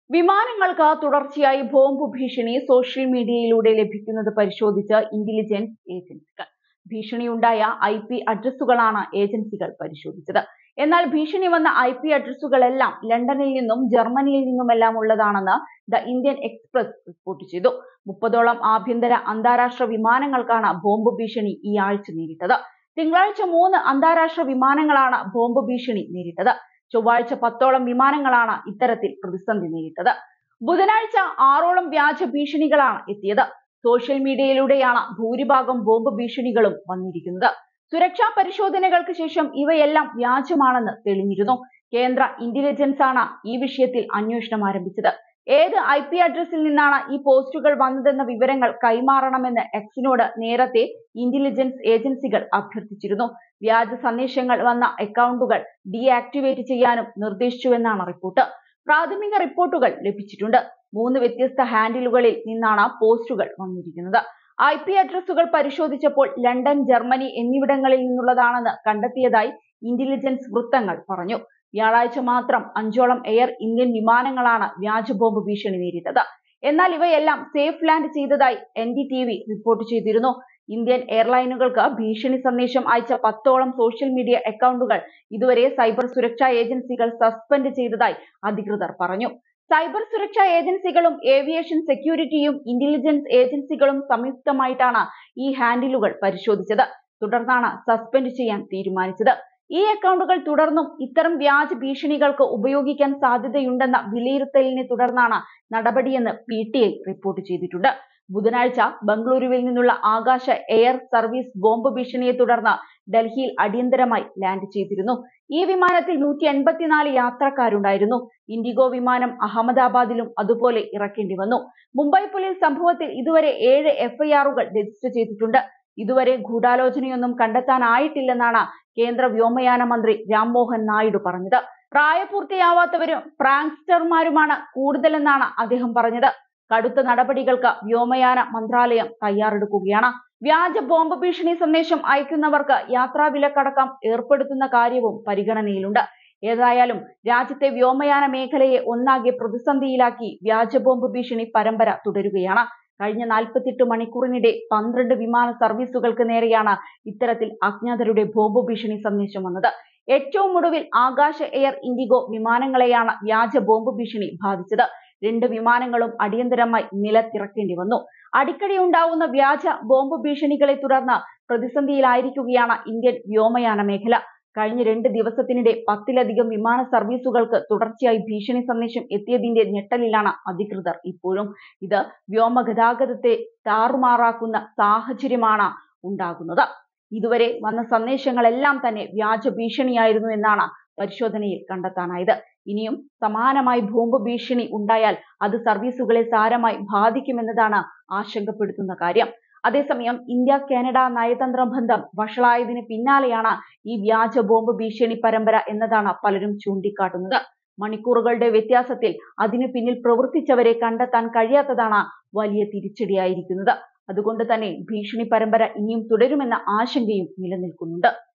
വിമാനങ്ങൾക്ക് തുടർച്ചയായി ബോംബ് ഭീഷണി സോഷ്യൽ മീഡിയയിലൂടെ ലഭിക്കുന്നത് പരിശോധിച്ച് ഇന്റലിജൻസ് ഏജൻസികൾ ഭീഷണിയുണ്ടായ ഐ പി അഡ്രസ്സുകളാണ് ഏജൻസികൾ പരിശോധിച്ചത് എന്നാൽ ഭീഷണി വന്ന ഐ പി അഡ്രസ്സുകളെല്ലാം ലണ്ടനിൽ നിന്നും ജർമ്മനിയിൽ നിന്നുമെല്ലാം ഉള്ളതാണെന്ന് ദ ഇന്ത്യൻ എക്സ്പ്രസ് റിപ്പോർട്ട് ചെയ്തു മുപ്പതോളം ആഭ്യന്തര അന്താരാഷ്ട്ര വിമാനങ്ങൾക്കാണ് ബോംബ് ഭീഷണി ഈ ആഴ്ച നേരിട്ടത് തിങ്കളാഴ്ച മൂന്ന് അന്താരാഷ്ട്ര വിമാനങ്ങളാണ് ബോംബ് ഭീഷണി നേരിട്ടത് ചൊവ്വാഴ്ച പത്തോളം വിമാനങ്ങളാണ് ഇത്തരത്തിൽ പ്രതിസന്ധി നേരിട്ടത് ബുധനാഴ്ച ആറോളം വ്യാജ ഭീഷണികളാണ് എത്തിയത് സോഷ്യൽ മീഡിയയിലൂടെയാണ് ഭൂരിഭാഗം ബോംബ് ഭീഷണികളും വന്നിരിക്കുന്നത് സുരക്ഷാ പരിശോധനകൾക്ക് ശേഷം ഇവയെല്ലാം വ്യാജമാണെന്ന് തെളിഞ്ഞിരുന്നു കേന്ദ്ര ഇന്റലിജൻസ് ആണ് ഈ വിഷയത്തിൽ അന്വേഷണം ആരംഭിച്ചത് ഏത് ഐ പി അഡ്രസ്സിൽ നിന്നാണ് ഈ പോസ്റ്റുകൾ വന്നതെന്ന വിവരങ്ങൾ കൈമാറണമെന്ന് എക്സിനോട് നേരത്തെ ഇന്റലിജൻസ് ഏജൻസികൾ അഭ്യർത്ഥിച്ചിരുന്നു വ്യാജ സന്ദേശങ്ങൾ വന്ന അക്കൗണ്ടുകൾ ഡീആക്ടിവേറ്റ് ചെയ്യാനും നിർദ്ദേശിച്ചുവെന്നാണ് റിപ്പോർട്ട് പ്രാഥമിക റിപ്പോർട്ടുകൾ ലഭിച്ചിട്ടുണ്ട് മൂന്ന് വ്യത്യസ്ത ഹാൻഡിലുകളിൽ നിന്നാണ് പോസ്റ്റുകൾ വന്നിരിക്കുന്നത് ഐ പി അഡ്രസ്സുകൾ പരിശോധിച്ചപ്പോൾ ലണ്ടൻ ജർമ്മനി എന്നിവിടങ്ങളിൽ നിന്നുള്ളതാണെന്ന് കണ്ടെത്തിയതായി ഇന്റലിജൻസ് വൃത്തങ്ങൾ പറഞ്ഞു വ്യാഴാഴ്ച മാത്രം അഞ്ചോളം എയർ ഇന്ത്യൻ വിമാനങ്ങളാണ് വ്യാജ ബോംബ് ഭീഷണി നേരിട്ടത് എന്നാൽ ഇവയെല്ലാം സേഫ് ലാൻഡ് ചെയ്തതായി N D T V report ചെയ്തിരുന്നു ഇന്ത്യൻ എയർലൈനുകൾക്ക് ഭീഷണി സന്ദേശം അയച്ച പത്തോളം സോഷ്യൽ മീഡിയ അക്കൗണ്ടുകൾ ഇതുവരെ സൈബർ സുരക്ഷാ ഏജൻസികൾ സസ്പെൻഡ് ചെയ്തതായി അധികൃതർ പറഞ്ഞു സൈബർ സുരക്ഷാ ഏജൻസികളും ഏവിയേഷൻ സെക്യൂരിറ്റിയും ഇന്റലിജൻസ് ഏജൻസികളും സംയുക്തമായിട്ടാണ് ഈ ഹാൻഡിലുകൾ പരിശോധിച്ചത് തുടർന്നാണ് സസ്പെൻഡ് ചെയ്യാൻ തീരുമാനിച്ചത് ഈ അക്കൗണ്ടുകൾ തുടർന്നും ഇത്തരം വ്യാജ ഭീഷണികൾക്ക് ഉപയോഗിക്കാൻ സാധ്യതയുണ്ടെന്ന വിലയിരുത്തലിനെ തുടർന്നാണ് നടപടിയെന്ന് പി ടി ഐ റിപ്പോർട്ട് ചെയ്തിട്ടുണ്ട് ബുധനാഴ്ച ബംഗളൂരുവിൽ നിന്നുള്ള ആകാശ എയർ സർവീസ് ബോംബ് ഭീഷണിയെ തുടർന്ന് ഡൽഹിയിൽ അടിയന്തരമായി ലാൻഡ് ചെയ്തിരുന്നു ഈ വിമാനത്തിൽ നൂറ്റി എൺപത്തിനാല് യാത്രക്കാരുണ്ടായിരുന്നു ഇൻഡിഗോ വിമാനം അഹമ്മദാബാദിലും അതുപോലെ ഇറക്കേണ്ടി വന്നു മുംബൈ പോലീസ് സംഭവത്തിൽ ഇതുവരെ ഏഴ് എഫ്ഐആറുകൾ രജിസ്റ്റർ ചെയ്തിട്ടുണ്ട് ഇതുവരെ ഗൂഢാലോചനയൊന്നും കണ്ടെത്താനായിട്ടില്ലെന്നാണ് കേന്ദ്ര വ്യോമയാന മന്ത്രി രാംമോഹൻ നായിഡു പറഞ്ഞത് പ്രായപൂർത്തിയാവാത്തവരും പ്രാങ്സ്റ്റർമാരുമാണ് കൂടുതലെന്നാണ് അദ്ദേഹം പറഞ്ഞത് കടുത്ത നടപടികൾക്ക് വ്യോമയാന മന്ത്രാലയം തയ്യാറെടുക്കുകയാണ് വ്യാജ ബോംബ് ഭീഷണി സന്ദേശം അയക്കുന്നവർക്ക് യാത്രാ വിലക്കടക്കം ഏർപ്പെടുത്തുന്ന കാര്യവും പരിഗണനയിലുണ്ട് ഏതായാലും രാജ്യത്തെ വ്യോമയാന മേഖലയെ ഒന്നാകെ പ്രതിസന്ധിയിലാക്കി വ്യാജ ബോംബ് ഭീഷണി പരമ്പര തുടരുകയാണ് കഴിഞ്ഞ നാൽപ്പത്തെട്ട് മണിക്കൂറിനിടെ പന്ത്രണ്ട് വിമാന സർവീസുകൾക്ക് നേരെയാണ് ഇത്തരത്തിൽ അജ്ഞാതരുടെ ബോംബ് ഭീഷണി സന്ദേശം വന്നത് ഏറ്റവും ഒടുവിൽ ആകാശ എയർ ഇൻഡിഗോ വിമാനങ്ങളെയാണ് വ്യാജ ബോംബ് ഭീഷണി ബാധിച്ചത് രണ്ട് വിമാനങ്ങളും അടിയന്തരമായി നിലത്തിറക്കേണ്ടി വന്നു അടിക്കടി ഉണ്ടാവുന്ന വ്യാജ ബോംബ് ഭീഷണികളെ തുടർന്ന് പ്രതിസന്ധിയിലായിരിക്കുകയാണ് ഇന്ത്യൻ വ്യോമയാന മേഖല കഴിഞ്ഞ രണ്ട് ദിവസത്തിനിടെ പത്തിലധികം വിമാന സർവീസുകൾക്ക് തുടർച്ചയായി ഭീഷണി സന്ദേശം എത്തിയതിന്റെ ഞെട്ടലിലാണ് അധികൃതർ ഇപ്പോഴും ഇത് വ്യോമഗതാഗതത്തെ താറുമാറാക്കുന്ന സാഹചര്യമാണ് ഉണ്ടാകുന്നത് ഇതുവരെ വന്ന സന്ദേശങ്ങളെല്ലാം തന്നെ വ്യാജ ഭീഷണിയായിരുന്നു എന്നാണ് പരിശോധനയിൽ കണ്ടെത്താനായത് ഇനിയും സമാനമായി ബോംബ് ഭീഷണി ഉണ്ടായാൽ അത് സർവീസുകളെ സാരമായി ബാധിക്കുമെന്നതാണ് ആശങ്കപ്പെടുത്തുന്ന കാര്യം അതേസമയം ഇന്ത്യ കാനഡ നയതന്ത്ര ബന്ധം വഷളായതിന് പിന്നാലെയാണ് ഈ വ്യാജ ബോംബ് ഭീഷണി പരമ്പര എന്നതാണ് പലരും ചൂണ്ടിക്കാട്ടുന്നത് മണിക്കൂറുകളുടെ വ്യത്യാസത്തിൽ അതിനു പിന്നിൽ പ്രവർത്തിച്ചവരെ കണ്ടെത്താൻ കഴിയാത്തതാണ് വലിയ തിരിച്ചടിയായിരിക്കുന്നത് അതുകൊണ്ട് തന്നെ ഭീഷണി പരമ്പര ഇനിയും തുടരുമെന്ന ആശങ്കയും നിലനിൽക്കുന്നുണ്ട്